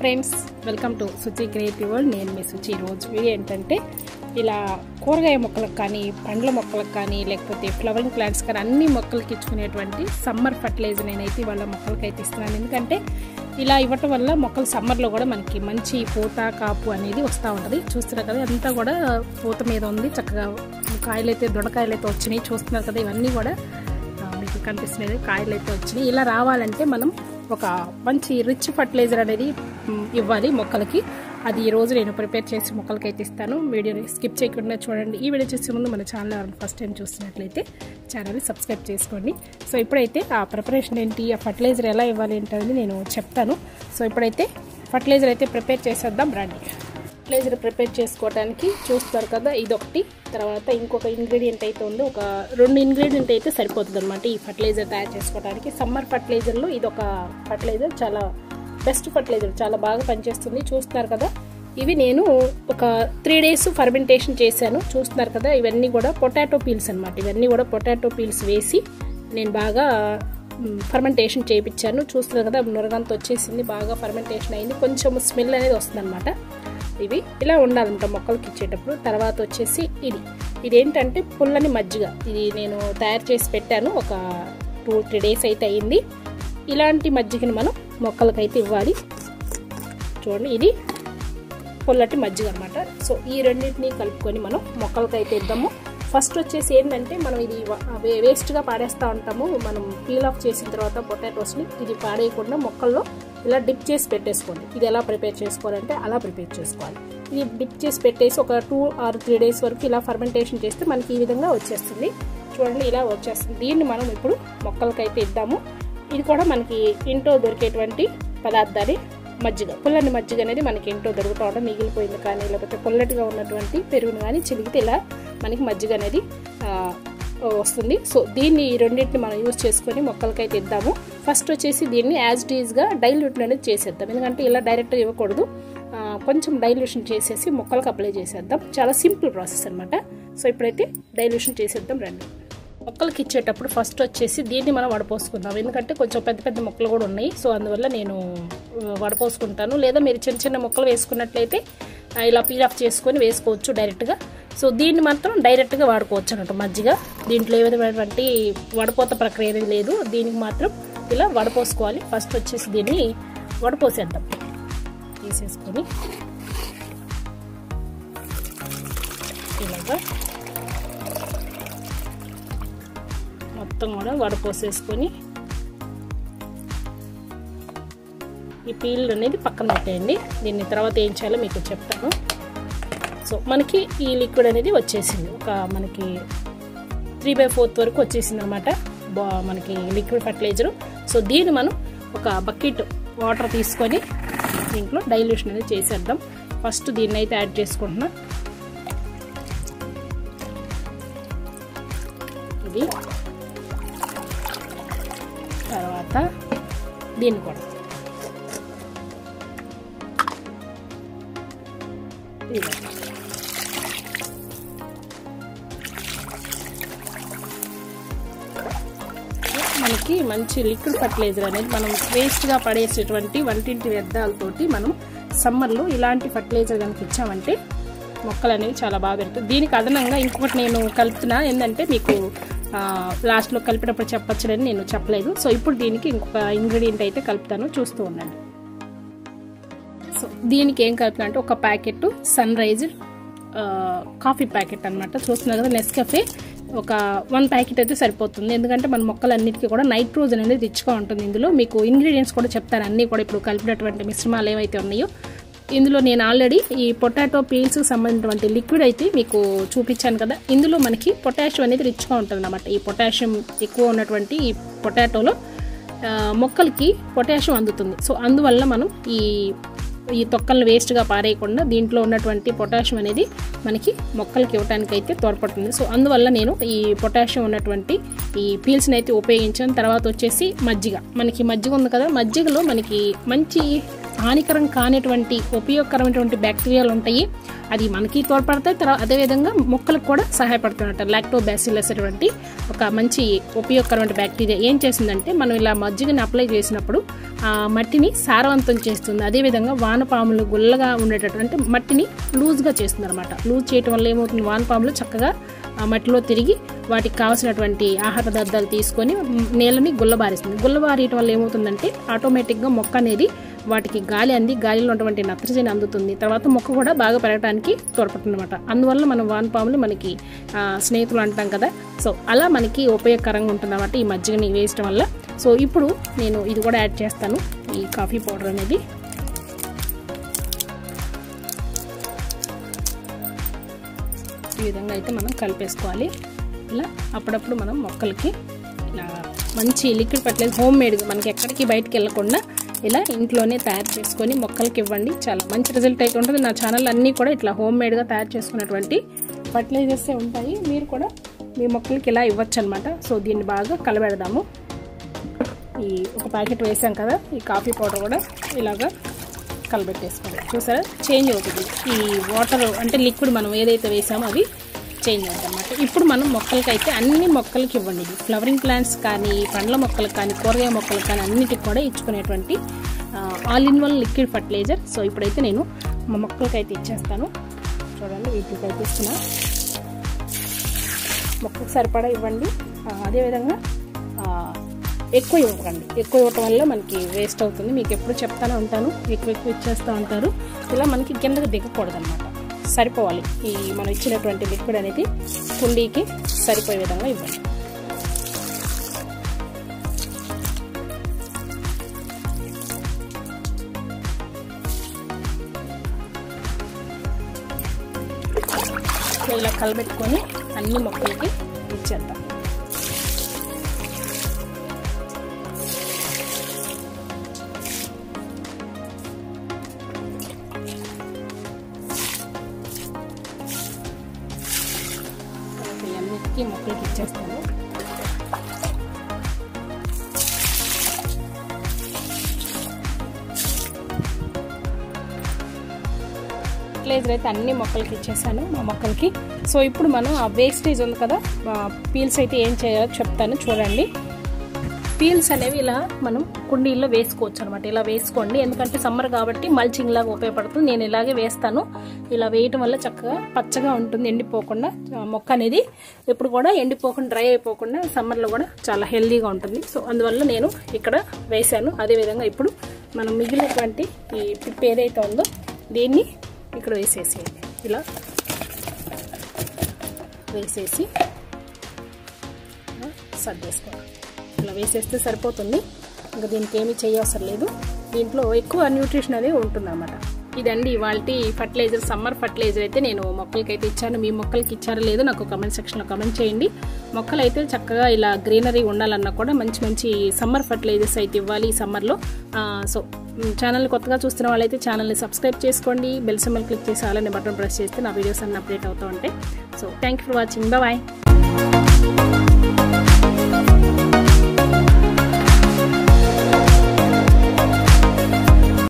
Friends welcome to Suchi creative world నేను మీ సుచి రోజు వీడియో ఏంటంటే ఇలా కూరగాయ మొక్కలకు కానీ పండ్ల మొక్కలకు కానీ లేకపోతే ఫ్లవరింగ్ ప్లాంట్స్ కానీ అన్ని మొక్కలకి ఇచ్చుకునేటువంటి సమ్మర్ ఫర్టిలైజర్ నేనైతే వాళ్ళ మొక్కలకి అయితే ఇస్తున్నాను ఎందుకంటే ఇలా ఇవ్వటం వల్ల మొక్కలు సమ్మర్లో కూడా మనకి మంచి పూత కాపు అనేది వస్తూ ఉంటుంది చూస్తున్నారు కదా అంతా కూడా పూత మీద ఉంది చక్కగా కాయలు అయితే దొడకాయలు అయితే వచ్చినాయి చూస్తున్నారు కదా ఇవన్నీ కూడా ఆ, మీకు కనిపిస్తున్నది కాయలు అయితే వచ్చినాయి ఇలా రావాలంటే మనం ఒక మంచి రిచ్ ఫర్టిలైజర్ అనేది మ్, ఇవ్వాలి మొక్కలకి అది ఈ రోజు నేను ప్రిపేర్ చేసి మొక్కలకి అయితే ఇస్తాను వీడియోని స్కిప్ చేయకుండా చూడండి ఈ వీడియో చూసే ముందు మన ఛానల్ ఎవరైనా ఫస్ట్ టైం చూస్తున్నట్లయితే ఛానల్ని సబ్స్క్రైబ్ చేసుకోండి సో ఇప్పుడైతే ఆ ప్రిపరేషన్ ఏంటి ఆ ఫర్టిలైజర్ ఎలా ఇవ్వాలి ఏంటనేది నేను చెప్తాను సో ఇప్పుడైతే ఫర్టిలైజర్ అయితే ప్రిపేర్ చేసేద్దాం రండి ఫర్టిలైజర్ ప్రిపేర్ చేసుకోవడానికి చూస్తారు కదా ఇదొకటి తర్వాత ఇంకొక ఇంగ్రీడియంట్ అయితే ఉంది ఒక రెండు ఇంగ్రీడియంట్ అయితే సరిపోతుంది అనమాట ఈ ఫర్టిలైజర్ తయారు చేసుకోవడానికి సమ్మర్ ఫర్టిలైజర్లో ఇది ఒక ఫర్టిలైజర్ చాలా బెస్ట్ ఫర్టిలైజర్ చాలా బాగా పనిచేస్తుంది చూస్తున్నారు కదా ఇవి నేను ఒక త్రీ డేస్ ఫర్మెంటేషన్ చేశాను చూస్తున్నారు కదా ఇవన్నీ కూడా పొటాటో పీల్స్ అనమాట ఇవన్నీ కూడా పొటాటో పీల్స్ వేసి నేను బాగా ఫర్మెంటేషన్ చేయించాను చూస్తున్నారు కదా నురగంత వచ్చేసింది బాగా ఫర్మెంటేషన్ అయింది కొంచెం స్మెల్ అనేది వస్తుంది ఇవి ఇలా ఉండాలంట మొక్కలకి ఇచ్చేటప్పుడు తర్వాత వచ్చేసి ఇది ఇదేంటంటే పుల్లని మజ్జిగ ఇది నేను తయారు చేసి పెట్టాను ఒక టూ త్రీ డేస్ అయితే అయింది ఇలాంటి మజ్జిగని మనం మొక్కలకైతే ఇవ్వాలి చూడండి ఇది పుల్లటి మజ్జిగ అనమాట సో ఈ రెండింటిని కలుపుకొని మనం మొక్కలకైతే ఇద్దాము ఫస్ట్ వచ్చేసి ఏంటంటే మనం ఇది వేస్ట్గా పాడేస్తూ ఉంటాము మనం పీల్ ఆఫ్ చేసిన తర్వాత పొటాటోస్ని ఇది పాడేయకుండా మొక్కల్లో ఇలా డిప్ చేసి పెట్టేసుకోండి ఇది ఎలా ప్రిపేర్ చేసుకోవాలంటే అలా ప్రిపేర్ చేసుకోవాలి ఇది డిప్ చేసి పెట్టేసి ఒక టూ ఆర్ త్రీ డేస్ వరకు ఇలా ఫర్మెంటేషన్ చేస్తే మనకి ఈ విధంగా వచ్చేస్తుంది చూడండి ఇలా వచ్చేస్తుంది దీన్ని మనం ఇప్పుడు మొక్కలకైతే ఇద్దాము ఇది కూడా మనకి ఇంట్లో దొరికేటువంటి పదార్థాలు మజ్జిగ పుల్లని మజ్జిగ అనేది మనకి ఇంట్లో దొరుకుతూ ఉంటుంది మిగిలిపోయింది కానీ లేకపోతే పుల్లటిగా ఉన్నటువంటి పెరుగును కానీ చిలిగితే ఇలా మనకి మజ్జిగ అనేది ఆ, వస్తుంది సో దీన్ని ఈ రెండింటిని మనం యూజ్ చేసుకొని మొక్కలకైతే ఇద్దాము ఫస్ట్ వచ్చేసి దీన్ని యాజ్ గా డైల్యూట్ అనేది చేసేద్దాం ఎందుకంటే ఇలా డైరెక్ట్గా ఇవ్వకూడదు ఆ, కొంచెం డైల్యూషన్ చేసేసి మొక్కలకు అప్లై చేసేద్దాం చాలా సింపుల్ ప్రాసెస్ అనమాట సో ఇప్పుడైతే డైల్యూషన్ చేసేద్దాం రండి మొక్కలకి ఇచ్చేటప్పుడు ఫస్ట్ వచ్చేసి దీన్ని మనం వడపోసుకుందాం ఎందుకంటే కొంచెం పెద్ద పెద్ద మొక్కలు కూడా ఉన్నాయి సో అందువల్ల నేను ఆ, వడపోసుకుంటాను లేదా మీరు చిన్న చిన్న మొక్కలు వేసుకున్నట్లయితే ఆ, ఇలా పీల్ ఆఫ్ చేసుకొని వేసుకోవచ్చు డైరెక్ట్గా సో దీన్ని మాత్రం డైరెక్ట్గా వాడుకోవచ్చు అన్నట్టు మజ్జిగ దీంట్లో ఏ విధమైనటువంటి వడపోత ప్రక్రియ అనేది లేదు దీనికి మాత్రం ఇలా వడపోసుకోవాలి ఫస్ట్ వచ్చేసి దీన్ని వడపోసేద్దాం తీసేసుకొని ఇలాగా మొత్తం కూడా వడపోసేసుకొని ఈ పీల్ అనేది పక్కన పెట్టేయండి దీన్ని తర్వాత ఏం చేయాలో మీకు చెప్తాను సో మనకి ఈ లిక్విడ్ అనేది వచ్చేసింది ఒక మనకి త్రీ బై ఫోర్త్ వరకు వచ్చేసింది అనమాట బా మనకి లిక్విడ్ ఫర్టిలైజరు సో దీన్ని మనం ఒక బకెట్ వాటర్ తీసుకొని దీంట్లో డైల్యూషన్ అనేది చేసేద్దాం ఫస్ట్ దీన్ని అయితే యాడ్ చేసుకుంటున్నా ఇది తర్వాత దీన్ని కూడా ఇలా. మనకి మంచి లిక్విడ్ ఫర్టిలైజర్ అనేది మనం వేస్ట్గా పడేసేటువంటి వంటింటి వ్యర్థాలతోటి మనం సమ్మర్లో ఇలాంటి ఫర్టిలైజర్ కనుక ఇచ్చామంటే మొక్కలు అనేవి చాలా బాగా పెరుగుతాయి దీనికి అదనంగా ఇంకొకటి నేను కలుపుతున్నా ఏంటంటే మీకు లాస్ట్లో కలిపినప్పుడు చెప్పొచ్చునని నేను చెప్పలేదు సో ఇప్పుడు దీనికి ఇంకొక ఇంగ్రీడియంట్ అయితే కలుపుతాను చూస్తూ ఉండండి సో దీనికి ఏం కలుపుతున్నా అంటే ఒక packet sunrise coffee packet అనమాట చూస్తున్నారు కదా నెస్కఫే ఒక వన్ ప్యాకెట్ అయితే సరిపోతుంది ఎందుకంటే మన మొక్కలన్నిటికీ కూడా నైట్రోజన్ అనేది రిచ్గా ఉంటుంది ఇందులో మీకు ఇంగ్రీడియంట్స్ కూడా చెప్తాను అన్నీ కూడా ఇప్పుడు కలిపినటువంటి మిశ్రమాలు ఏవైతే ఉన్నాయో ఇందులో నేను ఆల్రెడీ ఈ పొటాటో పీల్స్కి సంబంధించినటువంటి లిక్విడ్ అయితే మీకు చూపించాను కదా ఇందులో మనకి పొటాషియం అనేది రిచ్గా ఉంటుంది అనమాట ఈ పొటాషియం ఎక్కువ ఉన్నటువంటి ఈ పొటాటోలో ఆ, మొక్కలకి పొటాషియం అందుతుంది సో అందువల్ల మనం ఈ ఈ తొక్కలను వేస్ట్గా పారేయకుండా దీంట్లో ఉన్నటువంటి పొటాషియం అనేది మనకి మొక్కలకి ఇవ్వడానికి అయితే తోడ్పడుతుంది సో అందువల్ల నేను ఈ పొటాషియం ఉన్నటువంటి ఈ పీల్స్ని అయితే ఉపయోగించాను తర్వాత వచ్చేసి మజ్జిగ మనకి మజ్జిగ ఉంది కదా మజ్జిగలో మనకి మంచి హానికరం కానిటువంటి ఉపయోగకరమైనటువంటి బ్యాక్టీరియాలు ఉంటాయి అది మనకి తోడ్పడతాయి తర్వాత అదేవిధంగా మొక్కలకు కూడా సహాయపడుతున్నట్టు లాక్టో బ్యాసిలస్ అటువంటి ఒక మంచి ఉపయోగకరమైన బ్యాక్టీరియా ఏం చేస్తుందంటే మనం ఇలా మజ్జిగని అప్లై చేసినప్పుడు ఆ మట్టిని సారవంతం చేస్తుంది అదేవిధంగా వానపాములు గుల్లగా ఉండేటటువంటి మట్టిని లూజ్గా చేస్తుంది అనమాట లూజ్ చేయటం వల్ల ఏమవుతుంది వానపాములు చక్కగా ఆ మట్టిలో తిరిగి వాటికి కావాల్సినటువంటి ఆహార పదార్థాలు తీసుకొని నేలని గుల్లబారిస్తుంది గుల్లబారియటం వల్ల ఏమవుతుందంటే ఆటోమేటిక్గా మొక్క అనేది వాటికి గాలి అంది గాలిలో ఉన్నటువంటి నత్రజని అందుతుంది తర్వాత మొక్క కూడా బాగా పెరగడానికి తోడ్పడుతుంది అనమాట అందువల్ల మనం వానపాములు మనకి ఆ, స్నేహితులు అంటాం కదా సో అలా మనకి ఉపయోగకరంగా ఉంటుంది అనమాట ఈ మజ్జిగని వేయటం వల్ల సో ఇప్పుడు నేను ఇది కూడా యాడ్ చేస్తాను ఈ కాఫీ పౌడర్ అనేది ఈ విధంగా అయితే మనం కలిపేసుకోవాలి ఇలా అప్పుడప్పుడు మనం మొక్కలకి ఇలా మంచి లిక్విడ్ ఫర్టిలైజర్ హోమ్ మేడ్గా మనకి ఎక్కడికి బయటికి వెళ్ళకుండా ఇలా ఇంట్లోనే తయారు చేసుకొని మొక్కలకి ఇవ్వండి చాలా మంచి రిజల్ట్ అయితే ఉంటుంది నా ఛానల్ అన్నీ కూడా ఇట్లా హోమ్ మేడ్గా తయారు చేసుకున్నటువంటి ఫర్టిలైజర్సే ఉంటాయి మీరు కూడా మీ మొక్కలకి ఇలా ఇవ్వచ్చు అనమాట సో దీన్ని బాగా కలబెడదాము ఈ ఒక ప్యాకెట్ వేసాం కదా ఈ కాఫీ పౌడర్ కూడా ఇలాగా కలబెట్టేసుకోవాలి చూసారా చేంజ్ అవుతుంది ఈ వాటర్ అంటే లిక్విడ్ మనం ఏదైతే వేసామో అవి చేంజ్ అవుతుంది అనమాట ఇప్పుడు మనం మొక్కలకి అయితే అన్ని మొక్కలకి ఇవ్వండి ఇది ఫ్లవరింగ్ ప్లాంట్స్ కానీ పండ్ల మొక్కలకు కానీ కూరగాయ మొక్కలకు కానీ అన్నిటికి కూడా ఇచ్చుకునేటువంటి all in one liquid fertiliser so ఇప్పుడైతే నేను మా మొక్కలకి అయితే ఇచ్చేస్తాను చూడండి వీటికి అయితే ఇస్తున్నా మొక్కకు సరిపడా ఇవ్వండి ఆ, అదేవిధంగా ఆ, ఎక్కువ ఇవ్వకండి ఎక్కువ ఇవ్వటం వల్ల మనకి వేస్ట్ అవుతుంది మీకు ఎప్పుడు చెప్తానే ఉంటాను ఎక్కువ ఎక్కువ ఇచ్చేస్తూ ఉంటారు ఇలా మనకి కిందకి దిగకూడదు అనమాట సరిపోవాలి ఈ మనం ఇచ్చినటువంటి లిక్విడ్ అనేది కుండీకి సరిపోయే విధంగా ఇవ్వండి ఇలా కలబెట్టుకొని అన్ని మొక్కలకి ఇచ్చేద్దాం అన్నిటికీ మొక్కలకి ఇచ్చేస్తాను ఫర్టిలైజర్ అయితే అన్ని మొక్కలకి ఇచ్చేసాను మా మొక్కలకి సో ఇప్పుడు మనం ఆ వేస్టేజ్ ఉంది కదా పీల్స్ అయితే ఏం చేయాలో చెప్తాను చూడండి పీల్స్ అనేవి ఇలా మనం కుండీల్లో వేసుకోవచ్చు అనమాట ఇలా వేసుకోండి ఎందుకంటే సమ్మర్ కాబట్టి మల్చింగ్ లాగా ఉపయోగపడుతుంది నేను ఇలాగే వేస్తాను ఇలా వేయటం వల్ల చక్కగా పచ్చగా ఉంటుంది ఎండిపోకుండా ఆ, మొక్క అనేది ఎప్పుడు కూడా ఎండిపోకుండా డ్రై అయిపోకుండా సమ్మర్లో కూడా చాలా హెల్దీగా ఉంటుంది సో అందువల్ల నేను ఇక్కడ వేశాను అదేవిధంగా ఇప్పుడు మనం మిగిలినటువంటి ఈ పిప్ ఏదైతే ఉందో దీన్ని ఇక్కడ వేసేసేయండి ఇలా వేసేసి ఇలా సర్దేసుకోవాలి ఇలా వేసేస్తే సరిపోతుంది ఇంకా దీనికి ఏమీ చేయవసరం లేదు దీంట్లో ఎక్కువ న్యూట్రిషన్ అనేది ఉంటుందన్నమాట ఇదండి ఇవాళ ఫర్టిలైజర్ సమ్మర్ ఫర్టిలైజర్ అయితే నేను మొక్కలకి అయితే ఇచ్చాను మీ మొక్కలకి ఇచ్చారో లేదో నాకు కమెంట్ సెక్షన్లో కమెంట్ చేయండి మొక్కలు అయితే చక్కగా ఇలా గ్రీనరీ ఉండాలన్నా కూడా మంచి మంచి సమ్మర్ ఫర్టిలైజర్స్ అయితే ఇవ్వాలి ఈ సమ్మర్లో సో ఛానల్ కొత్తగా చూస్తున్న వాళ్ళైతే ఛానల్ని సబ్స్క్రైబ్ చేసుకోండి బెల్ సింబల్ క్లిక్ చేసి అలానే బటన్ ప్రెస్ చేస్తే నా వీడియోస్ అన్ని అప్డేట్ అవుతూ ఉంటాయి so thank you for watching bye